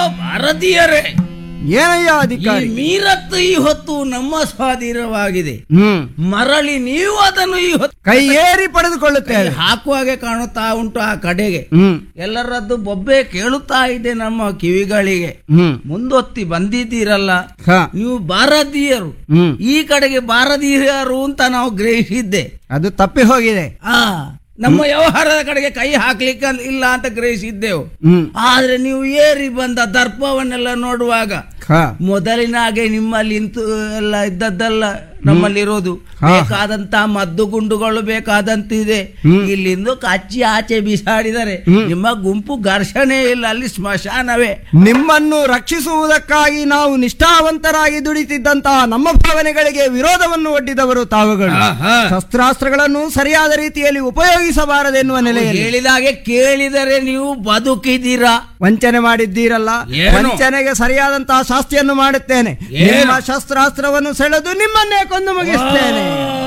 ಭಾರತೀಯರೇ ಏನಯ್ಯ ಈ ಅಧಿಕಾರಿ ಮೀರತ್ತು ಈ ಹೊತ್ತು ನಮ್ಮ ಸ್ವಾಧೀನವಾಗಿದೆ ಹ್ಮ್ ಮರಳಿ ನೀವು ಅದನ್ನು ಈ ಹೊತ್ತು ಕೈ ಏರಿ ಪಡೆದುಕೊಳ್ಳುತ್ತೇವೆ ಹಾಕುವಾಗೆ ಕಾಣುತ್ತಾ ಉಂಟು ಆ ಕಡೆಗೆ ಹ್ಮ್ ಎಲ್ಲರದ್ದು ಬೊಬ್ಬೆ ಕೇಳುತ್ತಾ ಇದೆ ನಮ್ಮ ಕಿವಿಗಳಿಗೆ ಹ್ಮ್ ಮುಂದೊತ್ತಿ ಬಂದಿದ್ದೀರಲ್ಲ ಹ ನೀವು ಭಾರತೀಯರು ಹ್ಮ್ ಈ ಕಡೆಗೆ ಭಾರತೀಯರು ಅಂತ ನಾವು ಗ್ರಹಿಸಿದ್ದೆ ಅದು ತಪ್ಪಿ ಹೋಗಿದೆ ಆ ನಮ್ಮ ವ್ಯವಹಾರದ ಕಡೆಗೆ ಕೈ ಹಾಕ್ಲಿಕ್ಕೆ ಇಲ್ಲ ಅಂತ ಗ್ರಹಿಸಿದ್ದೆವು ಹ್ಮ್ ಆದ್ರೆ ನೀವು ಏರಿ ಬಂದ ದರ್ಪವನ್ನೆಲ್ಲ ನೋಡುವಾಗ ಹ ಮೊದಲಿನ ಹಾಗೆ ನಿಮ್ಮಲ್ಲಿ ಇಂತು ಎಲ್ಲ ಇದ್ದದ್ದಲ್ಲ ನಮ್ಮಲ್ಲಿರೋದು ಹಾ. ಬೇಕಾದಂತ ಮದ್ದು ಗುಂಡುಗಳು ಬೇಕಾದಂತಿದೆ ಹ್ಮ್. ಇಲ್ಲಿಂದ ಕಚ್ಚಿ ಆಚೆ ಬಿಸಾಡಿದರೆ ನಿಮ್ಮ ಗುಂಪು ಘರ್ಷಣೆ ಇಲ್ಲ ಅಲ್ಲಿ ಸ್ಮಶಾನವೇ ನಿಮ್ಮನ್ನು ರಕ್ಷಿಸುವುದಕ್ಕಾಗಿ ನಾವು ನಿಷ್ಠಾವಂತರಾಗಿ ದುಡಿತಿದ್ದಂತಹ ನಮ್ಮ ಭಾವನೆಗಳಿಗೆ ವಿರೋಧವನ್ನು ಒಡ್ಡಿದವರು ತಾವುಗಳು ಆಹಾ. ಶಸ್ತ್ರಾಸ್ತ್ರಗಳನ್ನು ಸರಿಯಾದ ರೀತಿಯಲ್ಲಿ ಉಪಯೋಗಿಸಬಾರದೆನ್ನುವ ನೆಲೆಯಲ್ಲಿ ಹೇಳಿದಾಗೆ ಕೇಳಿದರೆ ನೀವು ಬದುಕಿದ್ದೀರಾ ವಂಚನೆ ಮಾಡಿದ್ದೀರಲ್ಲ ಏನು? ವಂಚನೆಗೆ ಸರಿಯಾದಂತಹ ಶಾಸ್ತಿಯನ್ನು ಮಾಡುತ್ತೇನೆ ಏನು? ನಿಮ್ಮ ಶಸ್ತ್ರಾಸ್ತ್ರವನ್ನು ಸೆಳೆದು ನಿಮ್ಮನ್ನೇ ಕೊಂದು ಮುಗಿಸ್ತೇನೆ